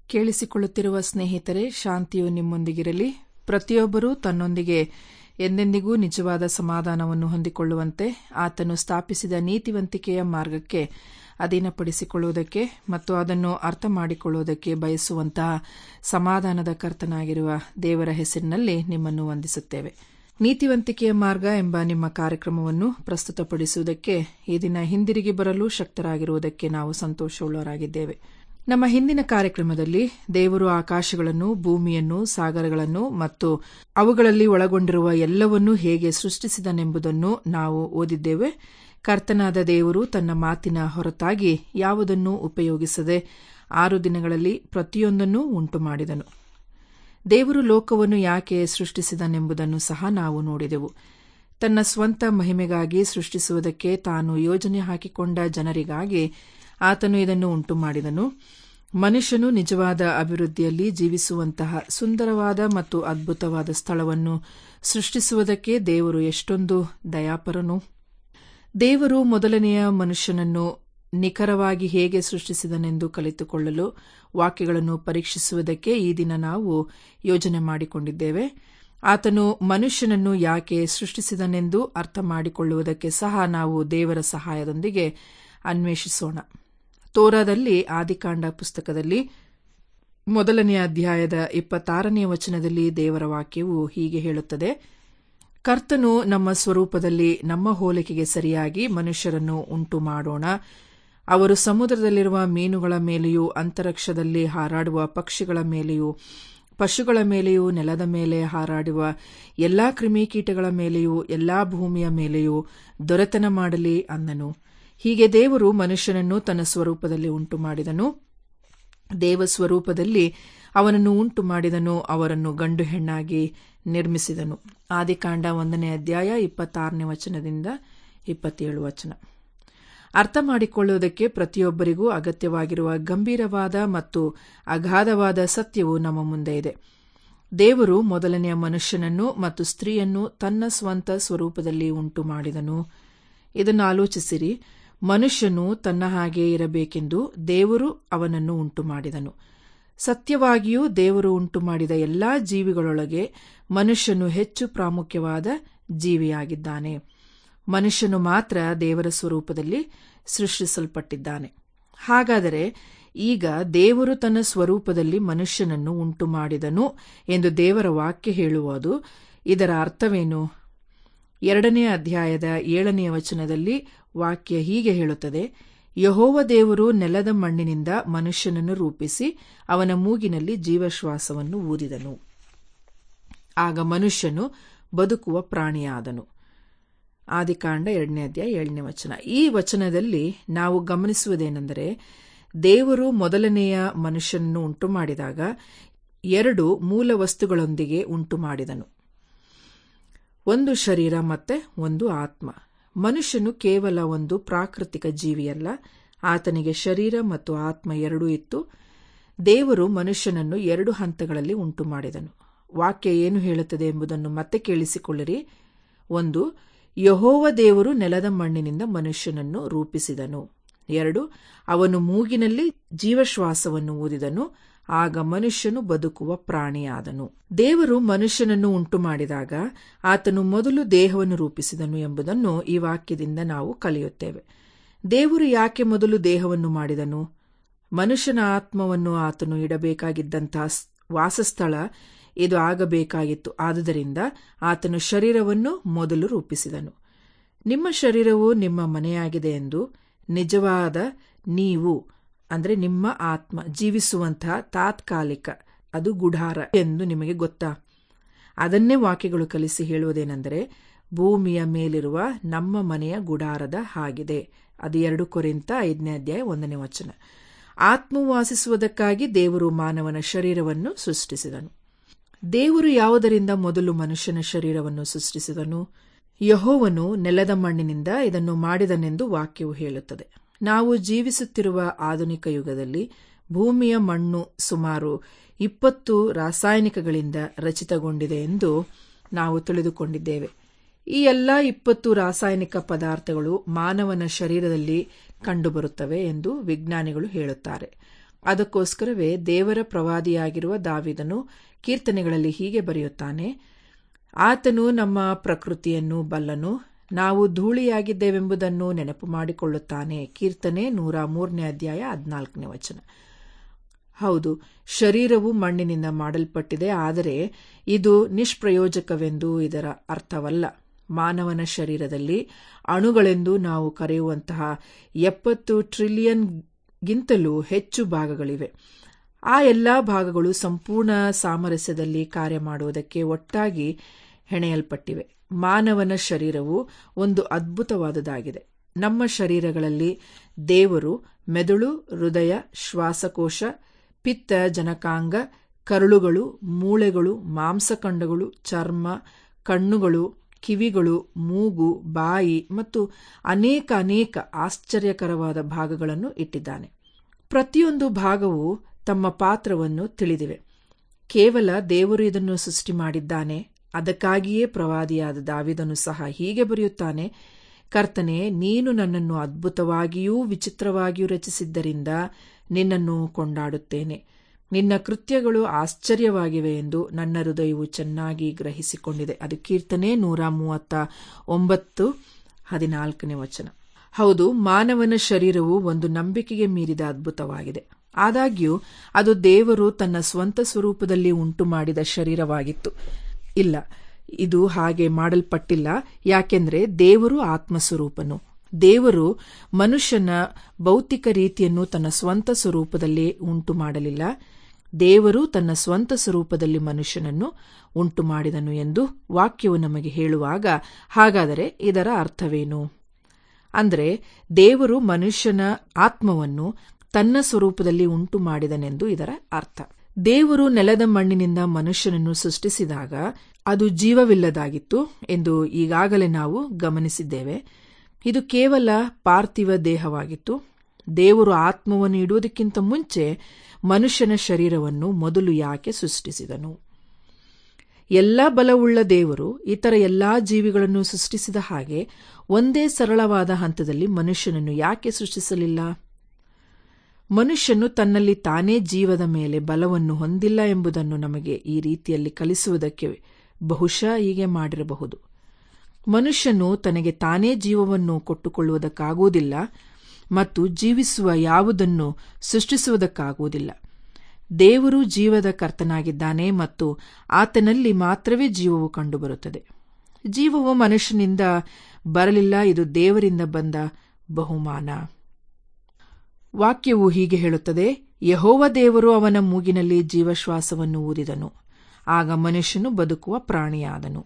ಕೇಳಿಸಿಕೊಳ್ಳುತ್ತಿರುವ ಸ್ನೇಹಿತರೆ ಶಾಂತಿಯು ನಿಮ್ಮೊಂದಿಗಿರಲಿ ಪ್ರತಿಯೊಬ್ಬರೂ ತನ್ನೊಂದಿಗೆ ಎಂದೆಂದಿಗೂ ನಿಜವಾದ ಸಮಾಧಾನವನ್ನು ಹೊಂದಿಕೊಳ್ಳುವಂತೆ ಆತನು ಸ್ಥಾಪಿಸಿದ ನೀತಿವಂತಿಕೆಯ ಮಾರ್ಗಕ್ಕೆ ಅಧೀನಪಡಿಸಿಕೊಳ್ಳುವುದಕ್ಕೆ ಮತ್ತು ಅದನ್ನು ಅರ್ಥ ಮಾಡಿಕೊಳ್ಳುವುದಕ್ಕೆ ಬಯಸುವಂತಹ ಸಮಾಧಾನದ ಕರ್ತನಾಗಿರುವ ದೇವರ ಹೆಸರಿನಲ್ಲಿ ನಿಮ್ಮನ್ನು ವಂದಿಸುತ್ತೇವೆ ನೀತಿವಂತಿಕೆಯ ಮಾರ್ಗ ಎಂಬ ನಿಮ್ಮ ಕಾರ್ಯಕ್ರಮವನ್ನು ಪ್ರಸ್ತುತಪಡಿಸುವುದಕ್ಕೆ ಈ ದಿನ ಹಿಂದಿರುಗಿ ಬರಲು ಶಕ್ತರಾಗಿರುವುದಕ್ಕೆ ನಾವು ಸಂತೋಷವುಳ್ಳವರಾಗಿದ್ದೇವೆ ನಮ್ಮ ಹಿಂದಿನ ಕಾರ್ಯಕ್ರಮದಲ್ಲಿ ದೇವರು ಆಕಾಶಗಳನ್ನು ಭೂಮಿಯನ್ನು ಸಾಗರಗಳನ್ನು ಮತ್ತು ಅವುಗಳಲ್ಲಿ ಒಳಗೊಂಡಿರುವ ಎಲ್ಲವನ್ನೂ ಹೇಗೆ ಸೃಷ್ಟಿಸಿದನೆಂಬುದನ್ನು ನಾವು ಓದಿದ್ದೇವೆ ಕರ್ತನಾದ ದೇವರು ತನ್ನ ಮಾತಿನ ಹೊರತಾಗಿ ಯಾವುದನ್ನೂ ಉಪಯೋಗಿಸದೆ ಆರು ದಿನಗಳಲ್ಲಿ ಪ್ರತಿಯೊಂದನ್ನೂ ಉಂಟು ಮಾಡಿದನು ದೇವರು ಲೋಕವನ್ನು ಯಾಕೆ ಸೃಷ್ಟಿಸಿದನೆಂಬುದನ್ನು ಸಹ ನಾವು ನೋಡಿದೆವು ತನ್ನ ಸ್ವಂತ ಮಹಿಮೆಗಾಗಿ ಸೃಷ್ಟಿಸುವುದಕ್ಕೆ ತಾನು ಯೋಜನೆ ಹಾಕಿಕೊಂಡ ಜನರಿಗಾಗಿ ಆತನು ಇದನ್ನು ಉಂಟು ಮಾಡಿದನು ಮನುಷ್ಯನು ನಿಜವಾದ ಅಭಿವೃದ್ಧಿಯಲ್ಲಿ ಜೀವಿಸುವಂತಹ ಸುಂದರವಾದ ಮತ್ತು ಅದ್ಭುತವಾದ ಸ್ಥಳವನ್ನು ಸೃಷ್ಟಿಸುವುದಕ್ಕೆ ದೇವರು ಎಷ್ಟೊಂದು ದಯಾಪರನು ದೇವರು ಮೊದಲನೆಯ ಮನುಷ್ಯನನ್ನು ನಿಖರವಾಗಿ ಹೇಗೆ ಸೃಷ್ಟಿಸಿದನೆಂದು ಕಲಿತುಕೊಳ್ಳಲು ವಾಕ್ಯಗಳನ್ನು ಪರೀಕ್ಷಿಸುವುದಕ್ಕೆ ಈ ದಿನ ನಾವು ಯೋಜನೆ ಮಾಡಿಕೊಂಡಿದ್ದೇವೆ ಆತನು ಮನುಷ್ಯನನ್ನು ಯಾಕೆ ಸೃಷ್ಟಿಸಿದನೆಂದು ಅರ್ಥ ಮಾಡಿಕೊಳ್ಳುವುದಕ್ಕೆ ಸಹ ನಾವು ದೇವರ ಸಹಾಯದೊಂದಿಗೆ ಅನ್ವೇಷಿಸೋಣ ತೋರಾದಲ್ಲಿ ಆದಿಕಾಂಡ ಪುಸ್ತಕದಲ್ಲಿ ಮೊದಲನೆಯ ಅಧ್ಯಾಯದ ಇಪ್ಪತ್ತಾರನೇ ವಚನದಲ್ಲಿ ದೇವರ ವಾಕ್ಯವು ಹೀಗೆ ಹೇಳುತ್ತದೆ ಕರ್ತನು ನಮ್ಮ ಸ್ವರೂಪದಲ್ಲಿ ನಮ್ಮ ಹೋಲಿಕೆಗೆ ಸರಿಯಾಗಿ ಮನುಷ್ಯರನ್ನು ಉಂಟು ಮಾಡೋಣ ಅವರು ಸಮುದ್ರದಲ್ಲಿರುವ ಮೀನುಗಳ ಮೇಲೆಯೂ ಅಂತರಿಕ್ಷದಲ್ಲಿ ಹಾರಾಡುವ ಪಕ್ಷಿಗಳ ಮೇಲೆಯೂ ಪಶುಗಳ ಮೇಲೆಯೂ ನೆಲದ ಮೇಲೆ ಹಾರಾಡುವ ಎಲ್ಲಾ ಕ್ರಿಮಿಕೀಟಗಳ ಮೇಲೆಯೂ ಎಲ್ಲಾ ಭೂಮಿಯ ಮೇಲೆಯೂ ದೊರೆತನ ಮಾಡಲಿ ಅಂದನು ಹೀಗೆ ದೇವರು ಮನುಷ್ಯನನ್ನು ತನ್ನ ಸ್ವರೂಪದಲ್ಲಿ ಉಂಟು ಮಾಡಿದನು ದೇವ ಸ್ವರೂಪದಲ್ಲಿ ಅವನನ್ನು ಉಂಟು ಮಾಡಿದನು ಅವರನ್ನು ಗಂಡು ಹೆಣ್ಣಾಗಿ ನಿರ್ಮಿಸಿದನು ಆದಿಕಾಂಡ ಒಂದನೇ ಅಧ್ಯಾಯ ಇಪ್ಪತ್ತಾರನೇ ವಚನದಿಂದ ಇಪ್ಪತ್ತೇಳು ವಚನ ಅರ್ಥ ಮಾಡಿಕೊಳ್ಳುವುದಕ್ಕೆ ಪ್ರತಿಯೊಬ್ಬರಿಗೂ ಅಗತ್ಯವಾಗಿರುವ ಗಂಭೀರವಾದ ಮತ್ತು ಅಗಾಧವಾದ ಸತ್ಯವು ನಮ್ಮ ಮುಂದೆ ಇದೆ ದೇವರು ಮೊದಲನೆಯ ಮನುಷ್ಯನನ್ನು ಮತ್ತು ಸ್ತ್ರೀಯನ್ನು ತನ್ನ ಸ್ವಂತ ಸ್ವರೂಪದಲ್ಲಿ ಉಂಟು ಮಾಡಿದನು ಇದನ್ನು ಆಲೋಚಿಸಿರಿ ಮನುಷ್ಯನು ತನ್ನ ಹಾಗೆ ಇರಬೇಕೆಂದು ದೇವರು ಅವನನ್ನು ಉಂಟು ಮಾಡಿದನು ಸತ್ಯವಾಗಿಯೂ ದೇವರು ಉಂಟು ಮಾಡಿದ ಎಲ್ಲಾ ಜೀವಿಗಳೊಳಗೆ ಮನುಷ್ಯನು ಹೆಚ್ಚು ಪ್ರಾಮುಖ್ಯವಾದ ಜೀವಿಯಾಗಿದ್ದಾನೆ ಮನುಷ್ಯನು ಮಾತ್ರ ದೇವರ ಸ್ವರೂಪದಲ್ಲಿ ಸೃಷ್ಟಿಸಲ್ಪಟ್ಟಿದ್ದಾನೆ ಹಾಗಾದರೆ ಈಗ ದೇವರು ತನ್ನ ಸ್ವರೂಪದಲ್ಲಿ ಮನುಷ್ಯನನ್ನು ಉಂಟು ಮಾಡಿದನು ಎಂದು ದೇವರ ವಾಕ್ಯ ಹೇಳುವುದು ಇದರ ಅರ್ಥವೇನು ಎರಡನೇ ಅಧ್ಯಾಯದ ಏಳನೆಯ ವಚನದಲ್ಲಿ ವಾಕ್ಯ ಹೀಗೆ ಹೇಳುತ್ತದೆ ಯಹೋವ ದೇವರು ನೆಲದ ಮಣ್ಣಿನಿಂದ ಮನುಷ್ಯನನ್ನು ರೂಪಿಸಿ ಅವನ ಮೂಗಿನಲ್ಲಿ ಜೀವಶ್ವಾಸವನ್ನು ಊದಿದನು ಆಗ ಮನುಷ್ಯನು ಬದುಕುವ ಪ್ರಾಣಿಯಾದನು ಆದಿಕಾಂಡ ಎರಡನೇ ಅಧ್ಯಾಯ ಏಳನೇ ವಚನ ಈ ವಚನದಲ್ಲಿ ನಾವು ಗಮನಿಸುವುದೇನೆಂದರೆ ದೇವರು ಮೊದಲನೆಯ ಮನುಷ್ಯನನ್ನು ಉಂಟು ಮಾಡಿದಾಗ ಎರಡು ಮೂಲ ವಸ್ತುಗಳೊಂದಿಗೆ ಉಂಟು ಮಾಡಿದನು ಒಂದು ಶರೀರ ಮತ್ತೆ ಒಂದು ಆತ್ಮ ಮನುಷ್ಯನು ಕೇವಲ ಒಂದು ಪ್ರಾಕೃತಿಕ ಜೀವಿಯಲ್ಲ ಆತನಿಗೆ ಶರೀರ ಮತ್ತು ಆತ್ಮ ಎರಡೂ ಇತ್ತು ದೇವರು ಮನುಷ್ಯನನ್ನು ಎರಡು ಹಂತಗಳಲ್ಲಿ ಉಂಟು ಮಾಡಿದನು ವಾಕ್ಯ ಏನು ಹೇಳುತ್ತದೆ ಎಂಬುದನ್ನು ಮತ್ತೆ ಕೇಳಿಸಿಕೊಳ್ಳಿರಿ ಒಂದು ಯಹೋವ ದೇವರು ನೆಲದ ಮಣ್ಣಿನಿಂದ ಮನುಷ್ಯನನ್ನು ರೂಪಿಸಿದನು ಎರಡು ಅವನು ಮೂಗಿನಲ್ಲಿ ಜೀವಶ್ವಾಸವನ್ನು ಊದಿದನು ಆಗ ಮನುಷ್ಯನು ಬದುಕುವ ಪ್ರಾಣಿಯಾದನು ದೇವರು ಮನುಷ್ಯನನ್ನು ಉಂಟು ಮಾಡಿದಾಗ ಆತನು ಮೊದಲು ದೇಹವನ್ನು ರೂಪಿಸಿದನು ಎಂಬುದನ್ನು ಈ ವಾಕ್ಯದಿಂದ ನಾವು ಕಲಿಯುತ್ತೇವೆ ದೇವರು ಯಾಕೆ ಮೊದಲು ದೇಹವನ್ನು ಮಾಡಿದನು ಮನುಷ್ಯನ ಆತ್ಮವನ್ನು ಆತನು ಇಡಬೇಕಾಗಿದ್ದಂತಹ ವಾಸಸ್ಥಳ ಇದು ಆಗಬೇಕಾಗಿತ್ತು ಆದುದರಿಂದ ಆತನು ಶರೀರವನ್ನು ಮೊದಲು ರೂಪಿಸಿದನು ನಿಮ್ಮ ಶರೀರವು ನಿಮ್ಮ ಮನೆಯಾಗಿದೆ ಎಂದು ನಿಜವಾದ ನೀವು ಅಂದರೆ ನಿಮ್ಮ ಆತ್ಮ ಜೀವಿಸುವಂತಹ ತಾತ್ಕಾಲಿಕ ಅದು ಗುಢಾರ ಎಂದು ನಿಮಗೆ ಗೊತ್ತಾ ಅದನ್ನೇ ವಾಕ್ಯಗಳು ಕಲಿಸಿ ಹೇಳುವುದೇನೆಂದರೆ ಭೂಮಿಯ ಮೇಲಿರುವ ನಮ್ಮ ಮನೆಯ ಗುಡಾರದ ಹಾಗಿದೆ ಅದು ಎರಡು ಕೊರಿಂತ ಐದನೇ ಅಧ್ಯಾಯ ಒಂದನೇ ವಚನ ಆತ್ಮ ವಾಸಿಸುವುದಕ್ಕಾಗಿ ದೇವರು ಮಾನವನ ಶರೀರವನ್ನು ಸೃಷ್ಟಿಸಿದನು ದೇವರು ಯಾವುದರಿಂದ ಮೊದಲು ಮನುಷ್ಯನ ಶರೀರವನ್ನು ಸೃಷ್ಟಿಸಿದನು ಯಹೋವನು ನೆಲದ ಮಣ್ಣಿನಿಂದ ಇದನ್ನು ಮಾಡಿದನೆಂದು ವಾಕ್ಯವು ಹೇಳುತ್ತದೆ ನಾವು ಜೀವಿಸುತ್ತಿರುವ ಆಧುನಿಕ ಯುಗದಲ್ಲಿ ಭೂಮಿಯ ಮಣ್ಣು ಸುಮಾರು ಇಪ್ಪತ್ತು ರಾಸಾಯನಿಕಗಳಿಂದ ರಚಿತಗೊಂಡಿದೆ ಎಂದು ನಾವು ತಿಳಿದುಕೊಂಡಿದ್ದೇವೆ ಈ ಎಲ್ಲ ಇಪ್ಪತ್ತು ರಾಸಾಯನಿಕ ಪದಾರ್ಥಗಳು ಮಾನವನ ಶರೀರದಲ್ಲಿ ಕಂಡುಬರುತ್ತವೆ ಎಂದು ವಿಜ್ಞಾನಿಗಳು ಹೇಳುತ್ತಾರೆ ಅದಕ್ಕೋಸ್ಕರವೇ ದೇವರ ಪ್ರವಾದಿಯಾಗಿರುವ ದಾವಿದನು ಕೀರ್ತನೆಗಳಲ್ಲಿ ಹೀಗೆ ಬರೆಯುತ್ತಾನೆ ಆತನು ನಮ್ಮ ಪ್ರಕೃತಿಯನ್ನು ಬಲ್ಲನು ನಾವು ಧೂಳಿಯಾಗಿದ್ದೇವೆಂಬುದನ್ನು ನೆನಪು ಮಾಡಿಕೊಳ್ಳುತ್ತಾನೆ ಕೀರ್ತನೆ ನೂರ ಮೂರನೇ ಅಧ್ಯಾಯ ಹದಿನಾಲ್ಕನೇ ವಚನ ಹೌದು ಶರೀರವು ಮಣ್ಣಿನಿಂದ ಮಾಡಲ್ಪಟ್ಟಿದೆ ಆದರೆ ಇದು ನಿಷ್ಪ್ರಯೋಜಕವೆಂದು ಇದರ ಅರ್ಥವಲ್ಲ ಮಾನವನ ಶರೀರದಲ್ಲಿ ಅಣುಗಳೆಂದು ನಾವು ಕರೆಯುವಂತಹ ಎಪ್ಪತ್ತು ಟ್ರಿಲಿಯನ್ಗಿಂತಲೂ ಹೆಚ್ಚು ಭಾಗಗಳಿವೆ ಆ ಎಲ್ಲ ಭಾಗಗಳು ಸಂಪೂರ್ಣ ಸಾಮರಸ್ಯದಲ್ಲಿ ಕಾರ್ಯ ಮಾಡುವುದಕ್ಕೆ ಒಟ್ಟಾಗಿ ಹೆಣೆಯಲ್ಪಟ್ಟಿವೆ ಮಾನವನ ಶರೀರವು ಒಂದು ಅದ್ಭುತವಾದುದಾಗಿದೆ ನಮ್ಮ ಶರೀರಗಳಲ್ಲಿ ದೇವರು ಮೆದುಳು ಹೃದಯ ಶ್ವಾಸಕೋಶ ಪಿತ್ತ ಜನಕಾಂಗ ಕರುಳುಗಳು ಮೂಳೆಗಳು ಮಾಂಸಖಂಡಗಳು ಚರ್ಮ ಕಣ್ಣುಗಳು ಕಿವಿಗಳು ಮೂಗು ಬಾಯಿ ಮತ್ತು ಅನೇಕ ಅನೇಕ ಆಶ್ಚರ್ಯಕರವಾದ ಭಾಗಗಳನ್ನು ಇಟ್ಟಿದ್ದಾನೆ ಪ್ರತಿಯೊಂದು ಭಾಗವು ತಮ್ಮ ಪಾತ್ರವನ್ನು ತಿಳಿದಿವೆ ಕೇವಲ ದೇವರು ಇದನ್ನು ಸೃಷ್ಟಿ ಮಾಡಿದ್ದಾನೆ ಅದಕ್ಕಾಗಿಯೇ ಪ್ರವಾದಿಯಾದ ದಾವಿದನು ಸಹ ಹೀಗೆ ಬರೆಯುತ್ತಾನೆ ಕರ್ತನೆ ನೀನು ನನ್ನನ್ನು ಅದ್ಭುತವಾಗಿಯೂ ವಿಚಿತ್ರವಾಗಿಯೂ ರಚಿಸಿದ್ದರಿಂದ ನಿನ್ನನ್ನು ಕೊಂಡಾಡುತ್ತೇನೆ ನಿನ್ನ ಕೃತ್ಯಗಳು ಆಶ್ಚರ್ಯವಾಗಿವೆ ಎಂದು ನನ್ನ ಹೃದಯವು ಚೆನ್ನಾಗಿ ಗ್ರಹಿಸಿಕೊಂಡಿದೆ ಅದು ಕೀರ್ತನೆ ನೂರ ಮೂವತ್ತ ಒಂಬತ್ತು ಹದಿನಾಲ್ಕನೇ ವಚನ ಹೌದು ಮಾನವನ ಶರೀರವು ಒಂದು ನಂಬಿಕೆಗೆ ಮೀರಿದ ಅದ್ಭುತವಾಗಿದೆ ಆದಾಗ್ಯೂ ಅದು ದೇವರು ತನ್ನ ಸ್ವಂತ ಸ್ವರೂಪದಲ್ಲಿ ಉಂಟು ಮಾಡಿದ ಶರೀರವಾಗಿತ್ತು ಇಲ್ಲ ಇದು ಹಾಗೆ ಮಾಡಲ್ಪಟ್ಟಿಲ್ಲ ಯಾಕೆಂದ್ರೆ ದೇವರು ಆತ್ಮಸ್ವರೂಪನು ದೇವರು ಮನುಷ್ಯನ ಭೌತಿಕ ರೀತಿಯನ್ನು ತನ್ನ ಸ್ವಂತ ಸ್ವರೂಪದಲ್ಲಿ ಉಂಟು ಮಾಡಲಿಲ್ಲ ದೇವರು ತನ್ನ ಸ್ವಂತ ಸ್ವರೂಪದಲ್ಲಿ ಮನುಷ್ಯನನ್ನು ಉಂಟು ಮಾಡಿದನು ಎಂದು ವಾಕ್ಯವು ನಮಗೆ ಹೇಳುವಾಗ ಹಾಗಾದರೆ ಇದರ ಅರ್ಥವೇನು ಅಂದರೆ ದೇವರು ಮನುಷ್ಯನ ಆತ್ಮವನ್ನು ತನ್ನ ಸ್ವರೂಪದಲ್ಲಿ ಉಂಟು ಮಾಡಿದನೆಂದು ಇದರ ಅರ್ಥ ದೇವರು ನೆಲದ ಮಣ್ಣಿನಿಂದ ಮನುಷ್ಯನನ್ನು ಸೃಷ್ಟಿಸಿದಾಗ ಅದು ಜೀವವಿಲ್ಲದಾಗಿತ್ತು ಎಂದು ಈಗಾಗಲೇ ನಾವು ಗಮನಿಸಿದ್ದೇವೆ ಇದು ಕೇವಲ ಪಾರ್ಥಿವ ದೇಹವಾಗಿತ್ತು ದೇವರು ಆತ್ಮವನ್ನು ಇಡುವುದಕ್ಕಿಂತ ಮುಂಚೆ ಮನುಷ್ಯನ ಶರೀರವನ್ನು ಮೊದಲು ಯಾಕೆ ಸೃಷ್ಟಿಸಿದನು ಎಲ್ಲ ಬಲವುಳ್ಳ ದೇವರು ಇತರ ಎಲ್ಲಾ ಜೀವಿಗಳನ್ನು ಸೃಷ್ಟಿಸಿದ ಹಾಗೆ ಒಂದೇ ಸರಳವಾದ ಹಂತದಲ್ಲಿ ಮನುಷ್ಯನನ್ನು ಯಾಕೆ ಸೃಷ್ಟಿಸಲಿಲ್ಲ ಮನುಷ್ಯನು ತನ್ನಲ್ಲಿ ತಾನೇ ಜೀವದ ಮೇಲೆ ಬಲವನ್ನು ಹೊಂದಿಲ್ಲ ಎಂಬುದನ್ನು ನಮಗೆ ಈ ರೀತಿಯಲ್ಲಿ ಕಲಿಸುವುದಕ್ಕೆ ಬಹುಶಃ ಹೀಗೆ ಮಾಡಿರಬಹುದು ಮನುಷ್ಯನು ತನಗೆ ತಾನೇ ಜೀವವನ್ನು ಕೊಟ್ಟುಕೊಳ್ಳುವುದಕ್ಕಾಗುವುದಿಲ್ಲ ಮತ್ತು ಜೀವಿಸುವ ಯಾವುದನ್ನು ಸೃಷ್ಟಿಸುವುದಕ್ಕಾಗುವುದಿಲ್ಲ ದೇವರು ಜೀವದ ಕರ್ತನಾಗಿದ್ದಾನೆ ಮತ್ತು ಆತನಲ್ಲಿ ಮಾತ್ರವೇ ಜೀವವು ಕಂಡುಬರುತ್ತದೆ ಜೀವವು ಮನುಷ್ಯನಿಂದ ಬರಲಿಲ್ಲ ಇದು ದೇವರಿಂದ ಬಂದ ಬಹುಮಾನ ವಾಕ್ಯವು ಹೀಗೆ ಹೇಳುತ್ತದೆ ಯಹೋವ ದೇವರು ಅವನ ಮೂಗಿನಲ್ಲಿ ಜೀವಶ್ವಾಸವನ್ನು ಊದಿದನು ಆಗ ಮನುಷ್ಯನು ಬದುಕುವ ಪ್ರಾಣಿಯಾದನು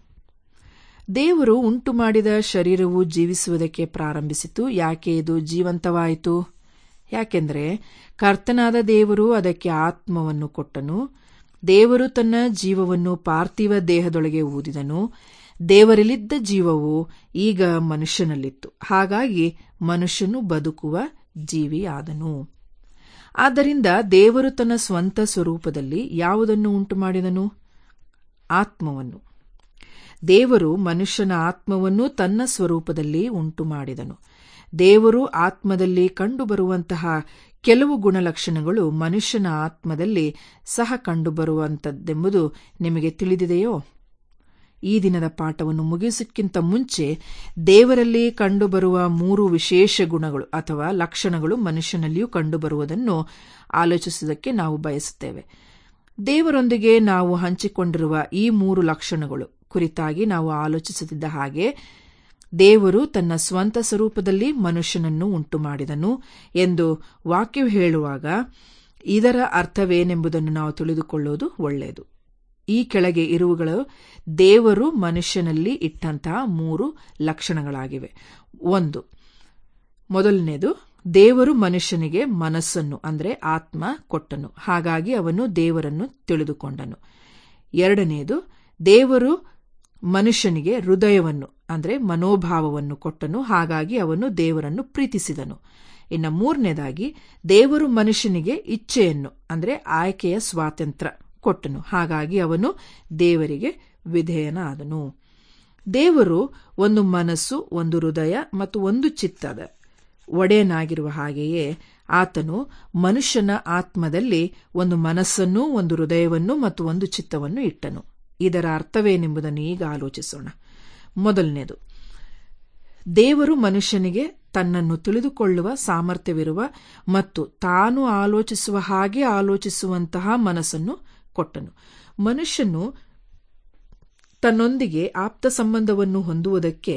ದೇವರು ಉಂಟು ಮಾಡಿದ ಶರೀರವು ಜೀವಿಸುವುದಕ್ಕೆ ಪ್ರಾರಂಭಿಸಿತು ಯಾಕೆ ಇದು ಜೀವಂತವಾಯಿತು ಯಾಕೆಂದರೆ ಕರ್ತನಾದ ದೇವರು ಅದಕ್ಕೆ ಆತ್ಮವನ್ನು ಕೊಟ್ಟನು ದೇವರು ತನ್ನ ಜೀವವನ್ನು ಪಾರ್ಥಿವ ದೇಹದೊಳಗೆ ಊದಿದನು ದೇವರಲ್ಲಿದ್ದ ಜೀವವು ಈಗ ಮನುಷ್ಯನಲ್ಲಿತ್ತು ಹಾಗಾಗಿ ಮನುಷ್ಯನು ಬದುಕುವ ಜೀವಿಯಾದನು ಆದ್ದರಿಂದ ದೇವರು ತನ್ನ ಸ್ವಂತ ಸ್ವರೂಪದಲ್ಲಿ ಯಾವುದನ್ನು ಉಂಟು ಮಾಡಿದನು ಆತ್ಮವನ್ನು ದೇವರು ಮನುಷ್ಯನ ಆತ್ಮವನ್ನು ತನ್ನ ಸ್ವರೂಪದಲ್ಲಿ ಉಂಟು ಮಾಡಿದನು ದೇವರು ಆತ್ಮದಲ್ಲಿ ಕಂಡುಬರುವಂತಹ ಕೆಲವು ಗುಣಲಕ್ಷಣಗಳು ಮನುಷ್ಯನ ಆತ್ಮದಲ್ಲಿ ಸಹ ಕಂಡುಬರುವಂಥದ್ದೆಂಬುದು ನಿಮಗೆ ತಿಳಿದಿದೆಯೋ ಈ ದಿನದ ಪಾಠವನ್ನು ಮುಗಿಸಕ್ಕಿಂತ ಮುಂಚೆ ದೇವರಲ್ಲಿ ಕಂಡುಬರುವ ಮೂರು ವಿಶೇಷ ಗುಣಗಳು ಅಥವಾ ಲಕ್ಷಣಗಳು ಮನುಷ್ಯನಲ್ಲಿಯೂ ಕಂಡುಬರುವುದನ್ನು ಆಲೋಚಿಸುವುದಕ್ಕೆ ನಾವು ಬಯಸುತ್ತೇವೆ ದೇವರೊಂದಿಗೆ ನಾವು ಹಂಚಿಕೊಂಡಿರುವ ಈ ಮೂರು ಲಕ್ಷಣಗಳು ಕುರಿತಾಗಿ ನಾವು ಆಲೋಚಿಸುತ್ತಿದ್ದ ಹಾಗೆ ದೇವರು ತನ್ನ ಸ್ವಂತ ಸ್ವರೂಪದಲ್ಲಿ ಮನುಷ್ಯನನ್ನು ಉಂಟು ಮಾಡಿದನು ಎಂದು ವಾಕ್ಯವು ಹೇಳುವಾಗ ಇದರ ಅರ್ಥವೇನೆಂಬುದನ್ನು ನಾವು ತಿಳಿದುಕೊಳ್ಳುವುದು ಒಳ್ಳೆಯದು ಈ ಕೆಳಗೆ ಇರುವುಗಳು ದೇವರು ಮನುಷ್ಯನಲ್ಲಿ ಇಟ್ಟಂತಹ ಮೂರು ಲಕ್ಷಣಗಳಾಗಿವೆ ಒಂದು ಮೊದಲನೇದು ದೇವರು ಮನುಷ್ಯನಿಗೆ ಮನಸ್ಸನ್ನು ಅಂದರೆ ಆತ್ಮ ಕೊಟ್ಟನು ಹಾಗಾಗಿ ಅವನು ದೇವರನ್ನು ತಿಳಿದುಕೊಂಡನು ಎರಡನೆಯದು ದೇವರು ಮನುಷ್ಯನಿಗೆ ಹೃದಯವನ್ನು ಅಂದರೆ ಮನೋಭಾವವನ್ನು ಕೊಟ್ಟನು ಹಾಗಾಗಿ ಅವನು ದೇವರನ್ನು ಪ್ರೀತಿಸಿದನು ಇನ್ನು ಮೂರನೇದಾಗಿ ದೇವರು ಮನುಷ್ಯನಿಗೆ ಇಚ್ಛೆಯನ್ನು ಅಂದರೆ ಆಯ್ಕೆಯ ಸ್ವಾತಂತ್ರ್ಯ ಕೊಟ್ಟನು ಹಾಗಾಗಿ ಅವನು ದೇವರಿಗೆ ವಿಧೇಯನಾದನು ದೇವರು ಒಂದು ಮನಸ್ಸು ಒಂದು ಹೃದಯ ಮತ್ತು ಒಂದು ಚಿತ್ತದ ಒಡೆಯನಾಗಿರುವ ಹಾಗೆಯೇ ಆತನು ಮನುಷ್ಯನ ಆತ್ಮದಲ್ಲಿ ಒಂದು ಮನಸ್ಸನ್ನು ಒಂದು ಹೃದಯವನ್ನು ಮತ್ತು ಒಂದು ಚಿತ್ತವನ್ನು ಇಟ್ಟನು ಇದರ ಅರ್ಥವೇನೆಂಬುದನ್ನು ಈಗ ಆಲೋಚಿಸೋಣ ಮೊದಲನೇದು ದೇವರು ಮನುಷ್ಯನಿಗೆ ತನ್ನನ್ನು ತಿಳಿದುಕೊಳ್ಳುವ ಸಾಮರ್ಥ್ಯವಿರುವ ಮತ್ತು ತಾನು ಆಲೋಚಿಸುವ ಹಾಗೆ ಆಲೋಚಿಸುವಂತಹ ಮನಸ್ಸನ್ನು ಕೊಟ್ಟನು ಮನುಷ್ಯನು ತನ್ನೊಂದಿಗೆ ಆಪ್ತ ಸಂಬಂಧವನ್ನು ಹೊಂದುವುದಕ್ಕೆ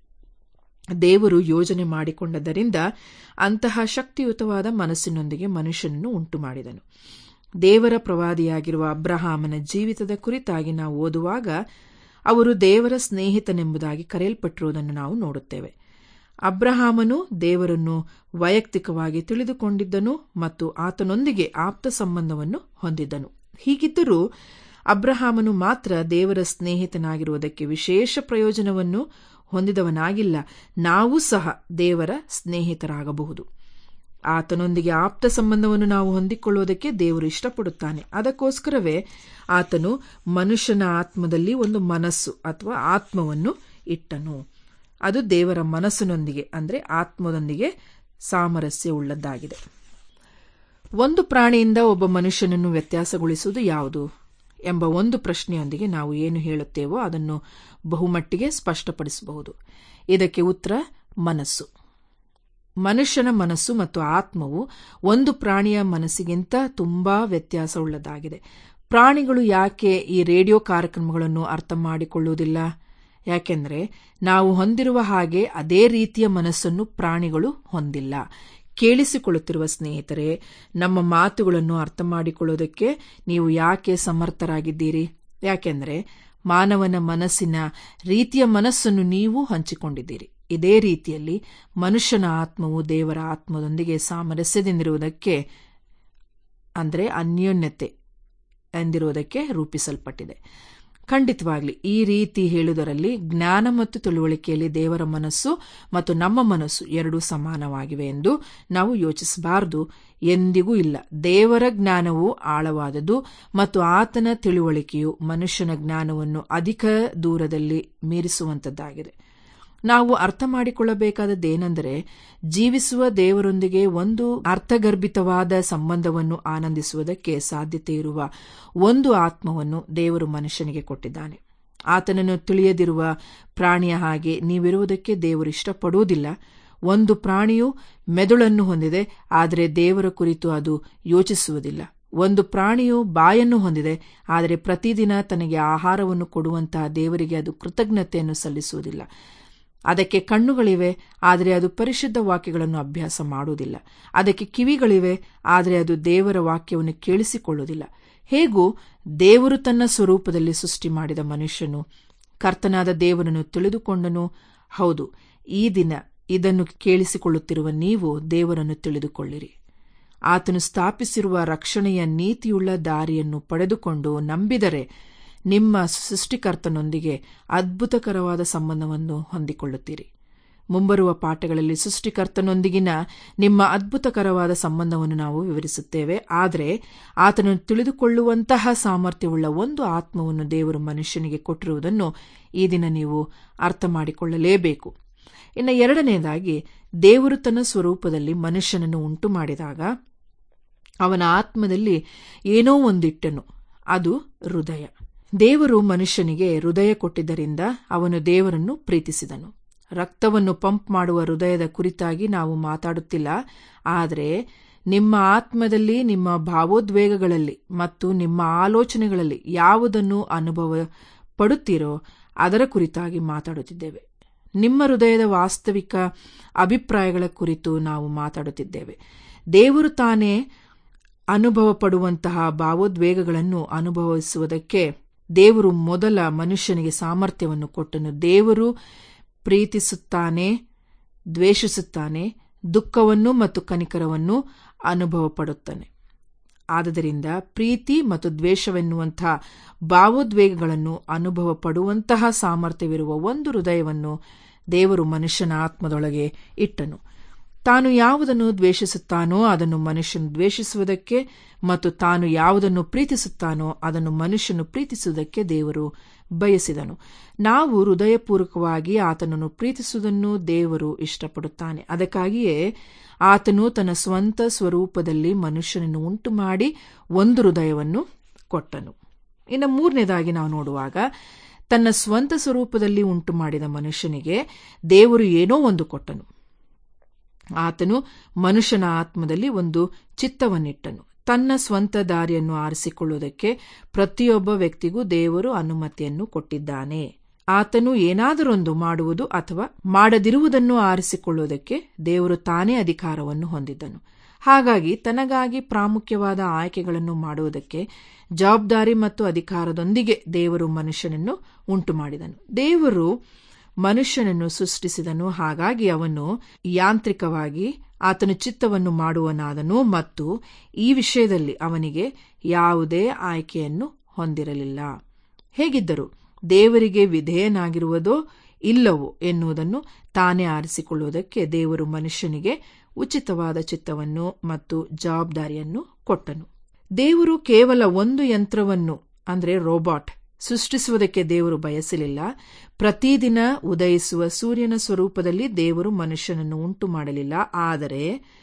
ದೇವರು ಯೋಜನೆ ಮಾಡಿಕೊಂಡದ್ದರಿಂದ ಅಂತಹ ಶಕ್ತಿಯುತವಾದ ಮನಸ್ಸಿನೊಂದಿಗೆ ಮನುಷ್ಯನನ್ನು ಉಂಟು ಮಾಡಿದನು ದೇವರ ಪ್ರವಾದಿಯಾಗಿರುವ ಅಬ್ರಹಾಮನ ಜೀವಿತದ ಕುರಿತಾಗಿ ನಾವು ಓದುವಾಗ ಅವರು ದೇವರ ಸ್ನೇಹಿತನೆಂಬುದಾಗಿ ಕರೆಯಲ್ಪಟ್ಟಿರುವುದನ್ನು ನಾವು ನೋಡುತ್ತೇವೆ ಅಬ್ರಹಾಮನು ದೇವರನ್ನು ವೈಯಕ್ತಿಕವಾಗಿ ತಿಳಿದುಕೊಂಡಿದ್ದನು ಮತ್ತು ಆತನೊಂದಿಗೆ ಆಪ್ತ ಸಂಬಂಧವನ್ನು ಹೊಂದಿದ್ದನು ಹೀಗಿದ್ದರೂ ಅಬ್ರಹಾಮನು ಮಾತ್ರ ದೇವರ ಸ್ನೇಹಿತನಾಗಿರುವುದಕ್ಕೆ ವಿಶೇಷ ಪ್ರಯೋಜನವನ್ನು ಹೊಂದಿದವನಾಗಿಲ್ಲ ನಾವು ಸಹ ದೇವರ ಸ್ನೇಹಿತರಾಗಬಹುದು ಆತನೊಂದಿಗೆ ಆಪ್ತ ಸಂಬಂಧವನ್ನು ನಾವು ಹೊಂದಿಕೊಳ್ಳುವುದಕ್ಕೆ ದೇವರು ಇಷ್ಟಪಡುತ್ತಾನೆ ಅದಕ್ಕೋಸ್ಕರವೇ ಆತನು ಮನುಷ್ಯನ ಆತ್ಮದಲ್ಲಿ ಒಂದು ಮನಸ್ಸು ಅಥವಾ ಆತ್ಮವನ್ನು ಇಟ್ಟನು ಅದು ದೇವರ ಮನಸ್ಸಿನೊಂದಿಗೆ ಅಂದರೆ ಆತ್ಮದೊಂದಿಗೆ ಸಾಮರಸ್ಯ ಉಳ್ಳದ್ದಾಗಿದೆ ಒಂದು ಪ್ರಾಣಿಯಿಂದ ಒಬ್ಬ ಮನುಷ್ಯನನ್ನು ವ್ಯತ್ಯಾಸಗೊಳಿಸುವುದು ಯಾವುದು ಎಂಬ ಒಂದು ಪ್ರಶ್ನೆಯೊಂದಿಗೆ ನಾವು ಏನು ಹೇಳುತ್ತೇವೋ ಅದನ್ನು ಬಹುಮಟ್ಟಿಗೆ ಸ್ಪಷ್ಟಪಡಿಸಬಹುದು ಇದಕ್ಕೆ ಉತ್ತರ ಮನಸ್ಸು ಮನುಷ್ಯನ ಮನಸ್ಸು ಮತ್ತು ಆತ್ಮವು ಒಂದು ಪ್ರಾಣಿಯ ಮನಸ್ಸಿಗಿಂತ ತುಂಬಾ ವ್ಯತ್ಯಾಸವುಳ್ಳದಾಗಿದೆ ಪ್ರಾಣಿಗಳು ಯಾಕೆ ಈ ರೇಡಿಯೋ ಕಾರ್ಯಕ್ರಮಗಳನ್ನು ಅರ್ಥ ಮಾಡಿಕೊಳ್ಳುವುದಿಲ್ಲ ಯಾಕೆಂದರೆ ನಾವು ಹೊಂದಿರುವ ಹಾಗೆ ಅದೇ ರೀತಿಯ ಮನಸ್ಸನ್ನು ಪ್ರಾಣಿಗಳು ಹೊಂದಿಲ್ಲ ಕೇಳಿಸಿಕೊಳ್ಳುತ್ತಿರುವ ಸ್ನೇಹಿತರೆ ನಮ್ಮ ಮಾತುಗಳನ್ನು ಅರ್ಥ ಮಾಡಿಕೊಳ್ಳುವುದಕ್ಕೆ ನೀವು ಯಾಕೆ ಸಮರ್ಥರಾಗಿದ್ದೀರಿ ಯಾಕೆಂದರೆ ಮಾನವನ ಮನಸ್ಸಿನ ರೀತಿಯ ಮನಸ್ಸನ್ನು ನೀವು ಹಂಚಿಕೊಂಡಿದ್ದೀರಿ ಇದೇ ರೀತಿಯಲ್ಲಿ ಮನುಷ್ಯನ ಆತ್ಮವು ದೇವರ ಆತ್ಮದೊಂದಿಗೆ ಸಾಮರಸ್ಯದಿಂದಿರುವುದಕ್ಕೆ ಅಂದರೆ ಅನ್ಯೋನ್ಯತೆ ಎಂದಿರುವುದಕ್ಕೆ ರೂಪಿಸಲ್ಪಟ್ಟಿದೆ ಖಂಡಿತವಾಗ್ಲಿ ಈ ರೀತಿ ಹೇಳುವುದರಲ್ಲಿ ಜ್ಞಾನ ಮತ್ತು ತಿಳುವಳಿಕೆಯಲ್ಲಿ ದೇವರ ಮನಸ್ಸು ಮತ್ತು ನಮ್ಮ ಮನಸ್ಸು ಎರಡೂ ಸಮಾನವಾಗಿವೆ ಎಂದು ನಾವು ಯೋಚಿಸಬಾರದು ಎಂದಿಗೂ ಇಲ್ಲ ದೇವರ ಜ್ಞಾನವು ಆಳವಾದದು ಮತ್ತು ಆತನ ತಿಳುವಳಿಕೆಯು ಮನುಷ್ಯನ ಜ್ಞಾನವನ್ನು ಅಧಿಕ ದೂರದಲ್ಲಿ ಮೀರಿಸುವಂತದ್ದಾಗಿದೆ ನಾವು ಅರ್ಥ ಮಾಡಿಕೊಳ್ಳಬೇಕಾದದ್ದೇನೆಂದರೆ ಜೀವಿಸುವ ದೇವರೊಂದಿಗೆ ಒಂದು ಅರ್ಥಗರ್ಭಿತವಾದ ಸಂಬಂಧವನ್ನು ಆನಂದಿಸುವುದಕ್ಕೆ ಸಾಧ್ಯತೆ ಇರುವ ಒಂದು ಆತ್ಮವನ್ನು ದೇವರು ಮನುಷ್ಯನಿಗೆ ಕೊಟ್ಟಿದ್ದಾನೆ ಆತನನ್ನು ತಿಳಿಯದಿರುವ ಪ್ರಾಣಿಯ ಹಾಗೆ ನೀವಿರುವುದಕ್ಕೆ ದೇವರು ಇಷ್ಟಪಡುವುದಿಲ್ಲ ಒಂದು ಪ್ರಾಣಿಯು ಮೆದುಳನ್ನು ಹೊಂದಿದೆ ಆದರೆ ದೇವರ ಕುರಿತು ಅದು ಯೋಚಿಸುವುದಿಲ್ಲ ಒಂದು ಪ್ರಾಣಿಯು ಬಾಯನ್ನು ಹೊಂದಿದೆ ಆದರೆ ಪ್ರತಿದಿನ ತನಗೆ ಆಹಾರವನ್ನು ಕೊಡುವಂತಹ ದೇವರಿಗೆ ಅದು ಕೃತಜ್ಞತೆಯನ್ನು ಸಲ್ಲಿಸುವುದಿಲ್ಲ ಅದಕ್ಕೆ ಕಣ್ಣುಗಳಿವೆ ಆದರೆ ಅದು ಪರಿಶುದ್ಧ ವಾಕ್ಯಗಳನ್ನು ಅಭ್ಯಾಸ ಮಾಡುವುದಿಲ್ಲ ಅದಕ್ಕೆ ಕಿವಿಗಳಿವೆ ಆದರೆ ಅದು ದೇವರ ವಾಕ್ಯವನ್ನು ಕೇಳಿಸಿಕೊಳ್ಳುವುದಿಲ್ಲ ಹೇಗೂ ದೇವರು ತನ್ನ ಸ್ವರೂಪದಲ್ಲಿ ಸೃಷ್ಟಿ ಮಾಡಿದ ಮನುಷ್ಯನು ಕರ್ತನಾದ ದೇವರನ್ನು ತಿಳಿದುಕೊಂಡನು ಹೌದು ಈ ದಿನ ಇದನ್ನು ಕೇಳಿಸಿಕೊಳ್ಳುತ್ತಿರುವ ನೀವು ದೇವರನ್ನು ತಿಳಿದುಕೊಳ್ಳಿರಿ ಆತನು ಸ್ಥಾಪಿಸಿರುವ ರಕ್ಷಣೆಯ ನೀತಿಯುಳ್ಳ ದಾರಿಯನ್ನು ಪಡೆದುಕೊಂಡು ನಂಬಿದರೆ ನಿಮ್ಮ ಸೃಷ್ಟಿಕರ್ತನೊಂದಿಗೆ ಅದ್ಭುತಕರವಾದ ಸಂಬಂಧವನ್ನು ಹೊಂದಿಕೊಳ್ಳುತ್ತೀರಿ ಮುಂಬರುವ ಪಾಠಗಳಲ್ಲಿ ಸೃಷ್ಟಿಕರ್ತನೊಂದಿಗಿನ ನಿಮ್ಮ ಅದ್ಭುತಕರವಾದ ಸಂಬಂಧವನ್ನು ನಾವು ವಿವರಿಸುತ್ತೇವೆ ಆದರೆ ಆತನನ್ನು ತಿಳಿದುಕೊಳ್ಳುವಂತಹ ಸಾಮರ್ಥ್ಯವುಳ್ಳ ಒಂದು ಆತ್ಮವನ್ನು ದೇವರು ಮನುಷ್ಯನಿಗೆ ಕೊಟ್ಟಿರುವುದನ್ನು ಈ ದಿನ ನೀವು ಅರ್ಥ ಮಾಡಿಕೊಳ್ಳಲೇಬೇಕು ಇನ್ನು ಎರಡನೆಯದಾಗಿ ದೇವರು ತನ್ನ ಸ್ವರೂಪದಲ್ಲಿ ಮನುಷ್ಯನನ್ನು ಉಂಟು ಮಾಡಿದಾಗ ಅವನ ಆತ್ಮದಲ್ಲಿ ಏನೋ ಒಂದಿಟ್ಟನು ಅದು ಹೃದಯ ದೇವರು ಮನುಷ್ಯನಿಗೆ ಹೃದಯ ಕೊಟ್ಟಿದ್ದರಿಂದ ಅವನು ದೇವರನ್ನು ಪ್ರೀತಿಸಿದನು ರಕ್ತವನ್ನು ಪಂಪ್ ಮಾಡುವ ಹೃದಯದ ಕುರಿತಾಗಿ ನಾವು ಮಾತಾಡುತ್ತಿಲ್ಲ ಆದರೆ ನಿಮ್ಮ ಆತ್ಮದಲ್ಲಿ ನಿಮ್ಮ ಭಾವೋದ್ವೇಗಗಳಲ್ಲಿ ಮತ್ತು ನಿಮ್ಮ ಆಲೋಚನೆಗಳಲ್ಲಿ ಯಾವುದನ್ನು ಅನುಭವ ಪಡುತ್ತೀರೋ ಅದರ ಕುರಿತಾಗಿ ಮಾತಾಡುತ್ತಿದ್ದೇವೆ ನಿಮ್ಮ ಹೃದಯದ ವಾಸ್ತವಿಕ ಅಭಿಪ್ರಾಯಗಳ ಕುರಿತು ನಾವು ಮಾತಾಡುತ್ತಿದ್ದೇವೆ ದೇವರು ತಾನೇ ಅನುಭವ ಪಡುವಂತಹ ಭಾವೋದ್ವೇಗಗಳನ್ನು ಅನುಭವಿಸುವುದಕ್ಕೆ ದೇವರು ಮೊದಲ ಮನುಷ್ಯನಿಗೆ ಸಾಮರ್ಥ್ಯವನ್ನು ಕೊಟ್ಟನು ದೇವರು ಪ್ರೀತಿಸುತ್ತಾನೆ ದ್ವೇಷಿಸುತ್ತಾನೆ ದುಃಖವನ್ನು ಮತ್ತು ಕನಿಕರವನ್ನು ಅನುಭವ ಪಡುತ್ತಾನೆ ಆದದರಿಂದ ಪ್ರೀತಿ ಮತ್ತು ದ್ವೇಷವೆನ್ನುವಂತಹ ಭಾವೋದ್ವೇಗಗಳನ್ನು ಅನುಭವ ಪಡುವಂತಹ ಸಾಮರ್ಥ್ಯವಿರುವ ಒಂದು ಹೃದಯವನ್ನು ದೇವರು ಮನುಷ್ಯನ ಆತ್ಮದೊಳಗೆ ಇಟ್ಟನು ತಾನು ಯಾವುದನ್ನು ದ್ವೇಷಿಸುತ್ತಾನೋ ಅದನ್ನು ಮನುಷ್ಯನು ದ್ವೇಷಿಸುವುದಕ್ಕೆ ಮತ್ತು ತಾನು ಯಾವುದನ್ನು ಪ್ರೀತಿಸುತ್ತಾನೋ ಅದನ್ನು ಮನುಷ್ಯನು ಪ್ರೀತಿಸುವುದಕ್ಕೆ ದೇವರು ಬಯಸಿದನು ನಾವು ಹೃದಯಪೂರ್ವಕವಾಗಿ ಆತನನ್ನು ಪ್ರೀತಿಸುವುದನ್ನು ದೇವರು ಇಷ್ಟಪಡುತ್ತಾನೆ ಅದಕ್ಕಾಗಿಯೇ ಆತನು ತನ್ನ ಸ್ವಂತ ಸ್ವರೂಪದಲ್ಲಿ ಮನುಷ್ಯನನ್ನು ಉಂಟು ಮಾಡಿ ಒಂದು ಹೃದಯವನ್ನು ಕೊಟ್ಟನು ಇನ್ನು ಮೂರನೇದಾಗಿ ನಾವು ನೋಡುವಾಗ ತನ್ನ ಸ್ವಂತ ಸ್ವರೂಪದಲ್ಲಿ ಉಂಟು ಮಾಡಿದ ಮನುಷ್ಯನಿಗೆ ದೇವರು ಏನೋ ಒಂದು ಕೊಟ್ಟನು ಆತನು ಮನುಷ್ಯನ ಆತ್ಮದಲ್ಲಿ ಒಂದು ಚಿತ್ತವನ್ನಿಟ್ಟನು ತನ್ನ ಸ್ವಂತ ದಾರಿಯನ್ನು ಆರಿಸಿಕೊಳ್ಳುವುದಕ್ಕೆ ಪ್ರತಿಯೊಬ್ಬ ವ್ಯಕ್ತಿಗೂ ದೇವರು ಅನುಮತಿಯನ್ನು ಕೊಟ್ಟಿದ್ದಾನೆ ಆತನು ಏನಾದರೊಂದು ಮಾಡುವುದು ಅಥವಾ ಮಾಡದಿರುವುದನ್ನು ಆರಿಸಿಕೊಳ್ಳುವುದಕ್ಕೆ ದೇವರು ತಾನೇ ಅಧಿಕಾರವನ್ನು ಹೊಂದಿದ್ದನು ಹಾಗಾಗಿ ತನಗಾಗಿ ಪ್ರಾಮುಖ್ಯವಾದ ಆಯ್ಕೆಗಳನ್ನು ಮಾಡುವುದಕ್ಕೆ ಜವಾಬ್ದಾರಿ ಮತ್ತು ಅಧಿಕಾರದೊಂದಿಗೆ ದೇವರು ಮನುಷ್ಯನನ್ನು ಉಂಟು ಮಾಡಿದನು ದೇವರು ಮನುಷ್ಯನನ್ನು ಸೃಷ್ಟಿಸಿದನು ಹಾಗಾಗಿ ಅವನು ಯಾಂತ್ರಿಕವಾಗಿ ಆತನು ಚಿತ್ತವನ್ನು ಮಾಡುವನಾದನು ಮತ್ತು ಈ ವಿಷಯದಲ್ಲಿ ಅವನಿಗೆ ಯಾವುದೇ ಆಯ್ಕೆಯನ್ನು ಹೊಂದಿರಲಿಲ್ಲ ಹೇಗಿದ್ದರು ದೇವರಿಗೆ ವಿಧೇಯನಾಗಿರುವುದೋ ಇಲ್ಲವೋ ಎನ್ನುವುದನ್ನು ತಾನೇ ಆರಿಸಿಕೊಳ್ಳುವುದಕ್ಕೆ ದೇವರು ಮನುಷ್ಯನಿಗೆ ಉಚಿತವಾದ ಚಿತ್ತವನ್ನು ಮತ್ತು ಜವಾಬ್ದಾರಿಯನ್ನು ಕೊಟ್ಟನು ದೇವರು ಕೇವಲ ಒಂದು ಯಂತ್ರವನ್ನು ಅಂದರೆ ರೋಬೋಟ್ ಸೃಷ್ಟಿಸುವುದಕ್ಕೆ ದೇವರು ಬಯಸಲಿಲ್ಲ ಪ್ರತಿದಿನ ಉದಯಿಸುವ ಸೂರ್ಯನ ಸ್ವರೂಪದಲ್ಲಿ ದೇವರು ಮನುಷ್ಯನನ್ನು ಉಂಟು ಮಾಡಲಿಲ್ಲ ಆದರೆ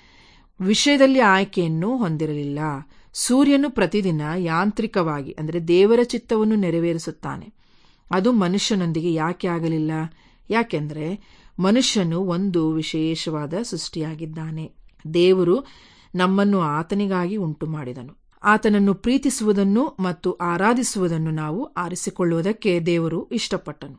ವಿಷಯದಲ್ಲಿ ಆಯ್ಕೆಯನ್ನು ಹೊಂದಿರಲಿಲ್ಲ ಸೂರ್ಯನು ಪ್ರತಿದಿನ ಯಾಂತ್ರಿಕವಾಗಿ ಅಂದರೆ ದೇವರ ಚಿತ್ತವನ್ನು ನೆರವೇರಿಸುತ್ತಾನೆ ಅದು ಮನುಷ್ಯನೊಂದಿಗೆ ಯಾಕೆ ಆಗಲಿಲ್ಲ ಯಾಕೆಂದರೆ ಮನುಷ್ಯನು ಒಂದು ವಿಶೇಷವಾದ ಸೃಷ್ಟಿಯಾಗಿದ್ದಾನೆ ದೇವರು ನಮ್ಮನ್ನು ಆತನಿಗಾಗಿ ಉಂಟು ಮಾಡಿದನು ಆತನನ್ನು ಪ್ರೀತಿಸುವುದನ್ನು ಮತ್ತು ಆರಾಧಿಸುವುದನ್ನು ನಾವು ಆರಿಸಿಕೊಳ್ಳುವುದಕ್ಕೆ ದೇವರು ಇಷ್ಟಪಟ್ಟನು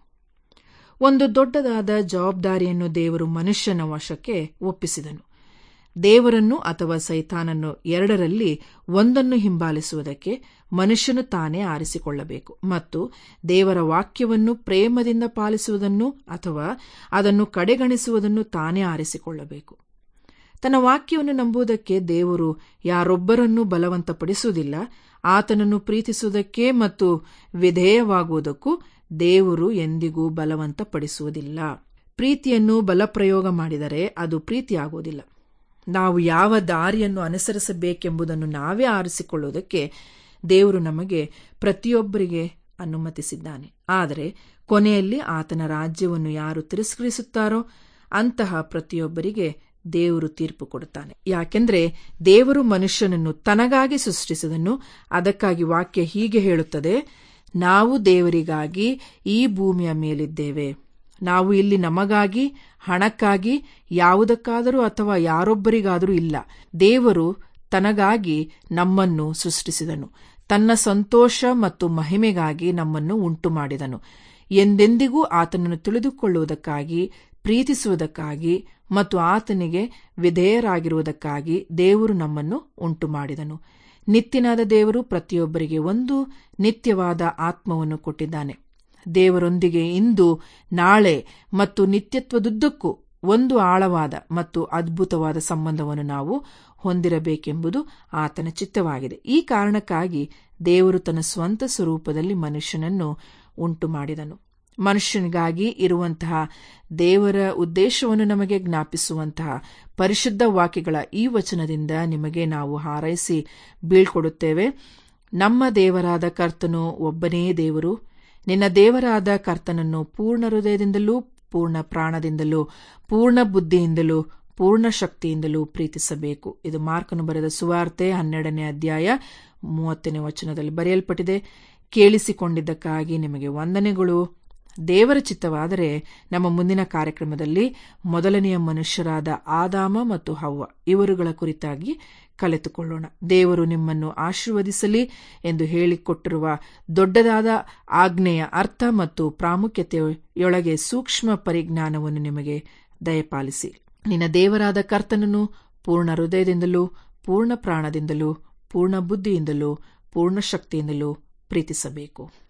ಒಂದು ದೊಡ್ಡದಾದ ಜವಾಬ್ದಾರಿಯನ್ನು ದೇವರು ಮನುಷ್ಯನ ವಶಕ್ಕೆ ಒಪ್ಪಿಸಿದನು ದೇವರನ್ನು ಅಥವಾ ಸೈತಾನನ್ನು ಎರಡರಲ್ಲಿ ಒಂದನ್ನು ಹಿಂಬಾಲಿಸುವುದಕ್ಕೆ ಮನುಷ್ಯನು ತಾನೇ ಆರಿಸಿಕೊಳ್ಳಬೇಕು ಮತ್ತು ದೇವರ ವಾಕ್ಯವನ್ನು ಪ್ರೇಮದಿಂದ ಪಾಲಿಸುವುದನ್ನು ಅಥವಾ ಅದನ್ನು ಕಡೆಗಣಿಸುವುದನ್ನು ತಾನೇ ಆರಿಸಿಕೊಳ್ಳಬೇಕು ತನ್ನ ವಾಕ್ಯವನ್ನು ನಂಬುವುದಕ್ಕೆ ದೇವರು ಯಾರೊಬ್ಬರನ್ನೂ ಬಲವಂತಪಡಿಸುವುದಿಲ್ಲ ಆತನನ್ನು ಪ್ರೀತಿಸುವುದಕ್ಕೆ ಮತ್ತು ವಿಧೇಯವಾಗುವುದಕ್ಕೂ ದೇವರು ಎಂದಿಗೂ ಬಲವಂತಪಡಿಸುವುದಿಲ್ಲ ಪ್ರೀತಿಯನ್ನು ಬಲಪ್ರಯೋಗ ಮಾಡಿದರೆ ಅದು ಪ್ರೀತಿಯಾಗುವುದಿಲ್ಲ ನಾವು ಯಾವ ದಾರಿಯನ್ನು ಅನುಸರಿಸಬೇಕೆಂಬುದನ್ನು ನಾವೇ ಆರಿಸಿಕೊಳ್ಳುವುದಕ್ಕೆ ದೇವರು ನಮಗೆ ಪ್ರತಿಯೊಬ್ಬರಿಗೆ ಅನುಮತಿಸಿದ್ದಾನೆ ಆದರೆ ಕೊನೆಯಲ್ಲಿ ಆತನ ರಾಜ್ಯವನ್ನು ಯಾರು ತಿರಸ್ಕರಿಸುತ್ತಾರೋ ಅಂತಹ ಪ್ರತಿಯೊಬ್ಬರಿಗೆ ದೇವರು ತೀರ್ಪು ಕೊಡುತ್ತಾನೆ ಯಾಕೆಂದ್ರೆ ದೇವರು ಮನುಷ್ಯನನ್ನು ತನಗಾಗಿ ಸೃಷ್ಟಿಸಿದನು ಅದಕ್ಕಾಗಿ ವಾಕ್ಯ ಹೀಗೆ ಹೇಳುತ್ತದೆ ನಾವು ದೇವರಿಗಾಗಿ ಈ ಭೂಮಿಯ ಮೇಲಿದ್ದೇವೆ ನಾವು ಇಲ್ಲಿ ನಮಗಾಗಿ ಹಣಕ್ಕಾಗಿ ಯಾವುದಕ್ಕಾದರೂ ಅಥವಾ ಯಾರೊಬ್ಬರಿಗಾದರೂ ಇಲ್ಲ ದೇವರು ತನಗಾಗಿ ನಮ್ಮನ್ನು ಸೃಷ್ಟಿಸಿದನು ತನ್ನ ಸಂತೋಷ ಮತ್ತು ಮಹಿಮೆಗಾಗಿ ನಮ್ಮನ್ನು ಉಂಟು ಮಾಡಿದನು ಎಂದೆಂದಿಗೂ ಆತನನ್ನು ತಿಳಿದುಕೊಳ್ಳುವುದಕ್ಕಾಗಿ ಪ್ರೀತಿಸುವುದಕ್ಕಾಗಿ ಮತ್ತು ಆತನಿಗೆ ವಿಧೇಯರಾಗಿರುವುದಕ್ಕಾಗಿ ದೇವರು ನಮ್ಮನ್ನು ಉಂಟು ಮಾಡಿದನು ನಿತ್ಯನಾದ ದೇವರು ಪ್ರತಿಯೊಬ್ಬರಿಗೆ ಒಂದು ನಿತ್ಯವಾದ ಆತ್ಮವನ್ನು ಕೊಟ್ಟಿದ್ದಾನೆ ದೇವರೊಂದಿಗೆ ಇಂದು ನಾಳೆ ಮತ್ತು ನಿತ್ಯತ್ವದುದ್ದಕ್ಕೂ ಒಂದು ಆಳವಾದ ಮತ್ತು ಅದ್ಭುತವಾದ ಸಂಬಂಧವನ್ನು ನಾವು ಹೊಂದಿರಬೇಕೆಂಬುದು ಆತನ ಚಿತ್ತವಾಗಿದೆ ಈ ಕಾರಣಕ್ಕಾಗಿ ದೇವರು ತನ್ನ ಸ್ವಂತ ಸ್ವರೂಪದಲ್ಲಿ ಮನುಷ್ಯನನ್ನು ಉಂಟು ಮಾಡಿದನು ಮನುಷ್ಯನಿಗಾಗಿ ಇರುವಂತಹ ದೇವರ ಉದ್ದೇಶವನ್ನು ನಮಗೆ ಜ್ಞಾಪಿಸುವಂತಹ ಪರಿಶುದ್ಧ ವಾಕ್ಯಗಳ ಈ ವಚನದಿಂದ ನಿಮಗೆ ನಾವು ಹಾರೈಸಿ ಬೀಳ್ಕೊಡುತ್ತೇವೆ ನಮ್ಮ ದೇವರಾದ ಕರ್ತನು ಒಬ್ಬನೇ ದೇವರು ನಿನ್ನ ದೇವರಾದ ಕರ್ತನನ್ನು ಪೂರ್ಣ ಹೃದಯದಿಂದಲೂ ಪೂರ್ಣ ಪ್ರಾಣದಿಂದಲೂ ಪೂರ್ಣ ಬುದ್ಧಿಯಿಂದಲೂ ಪೂರ್ಣ ಶಕ್ತಿಯಿಂದಲೂ ಪ್ರೀತಿಸಬೇಕು ಇದು ಮಾರ್ಕನು ಬರೆದ ಸುವಾರ್ತೆ ಹನ್ನೆರಡನೇ ಅಧ್ಯಾಯ ಮೂವತ್ತನೇ ವಚನದಲ್ಲಿ ಬರೆಯಲ್ಪಟ್ಟಿದೆ ಕೇಳಿಸಿಕೊಂಡಿದ್ದಕ್ಕಾಗಿ ನಿಮಗೆ ವಂದನೆಗಳು ದೇವರ ಚಿತ್ತವಾದರೆ ನಮ್ಮ ಮುಂದಿನ ಕಾರ್ಯಕ್ರಮದಲ್ಲಿ ಮೊದಲನೆಯ ಮನುಷ್ಯರಾದ ಆದಾಮ ಮತ್ತು ಹವ್ವ ಇವರುಗಳ ಕುರಿತಾಗಿ ಕಲಿತುಕೊಳ್ಳೋಣ ದೇವರು ನಿಮ್ಮನ್ನು ಆಶೀರ್ವದಿಸಲಿ ಎಂದು ಹೇಳಿಕೊಟ್ಟಿರುವ ದೊಡ್ಡದಾದ ಆಜ್ಞೆಯ ಅರ್ಥ ಮತ್ತು ಪ್ರಾಮುಖ್ಯತೆಯೊಳಗೆ ಸೂಕ್ಷ್ಮ ಪರಿಜ್ಞಾನವನ್ನು ನಿಮಗೆ ದಯಪಾಲಿಸಿ ನಿನ್ನ ದೇವರಾದ ಕರ್ತನನ್ನು ಪೂರ್ಣ ಹೃದಯದಿಂದಲೂ ಪೂರ್ಣ ಪ್ರಾಣದಿಂದಲೂ ಪೂರ್ಣ ಬುದ್ಧಿಯಿಂದಲೂ ಪೂರ್ಣ ಶಕ್ತಿಯಿಂದಲೂ ಪ್ರೀತಿಸಬೇಕು